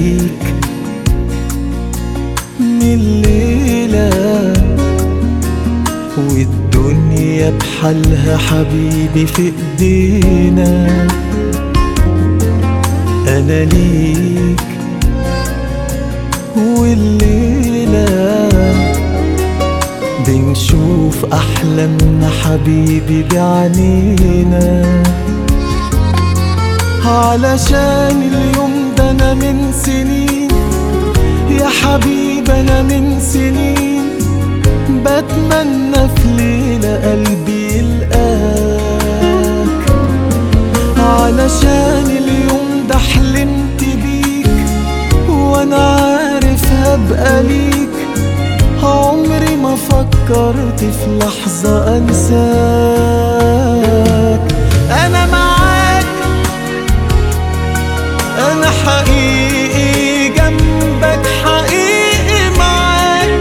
ليك من الليلة والدنيا بحالها حبيبي في ايدينا انا ليك والليلة بنشوف احلامنا حبيبي بعينينا علشان اليوم ده انا من سنين يا حبيبي انا من سنين بتمنى في ليلة قلبي يلقاك علشان اليوم ده حلمت بيك وانا عارف هبقى ليك عمري ما فكرت في لحظة انساك انا معاك انا حقيقي جنبك حقيقي معاك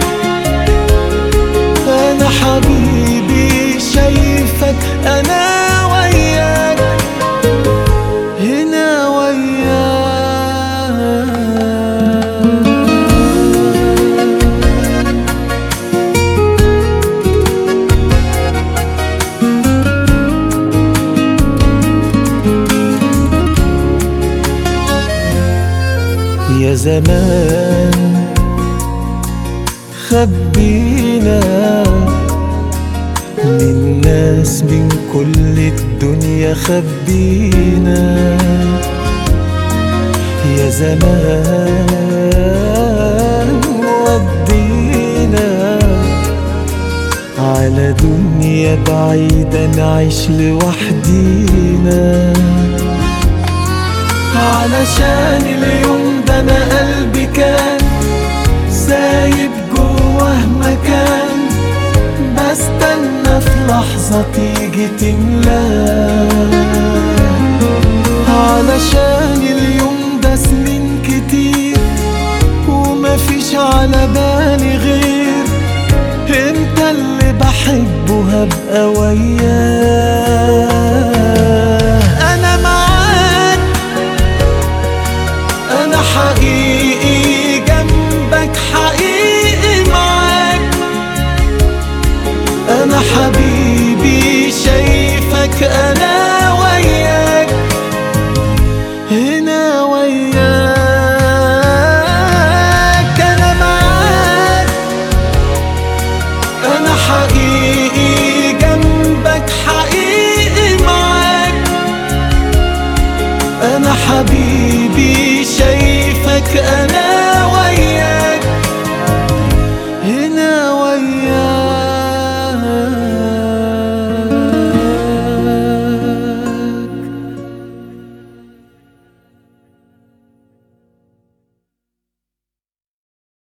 انا حبيبي شايفك انا وياك هنا وياك يا زمان خبينا من ناس من كل الدنيا خبينا يا زمان ودينا على دنيا بعيدة نعيش لوحدينا علشان اليوم ده انا قلبي كان سايب جواه مكان بستنى في لحظة تيجي تملاه علشان اليوم ده سنين كتير ومفيش على بالي غير انت اللي بحبه هبقى وياه انا معاك انا حقيقي جنبك حقيقي معاك انا حبيبي شايفك انا وياك هنا وياك انا معاك انا حقيقي جنبك حقيقي معاك انا حبيبي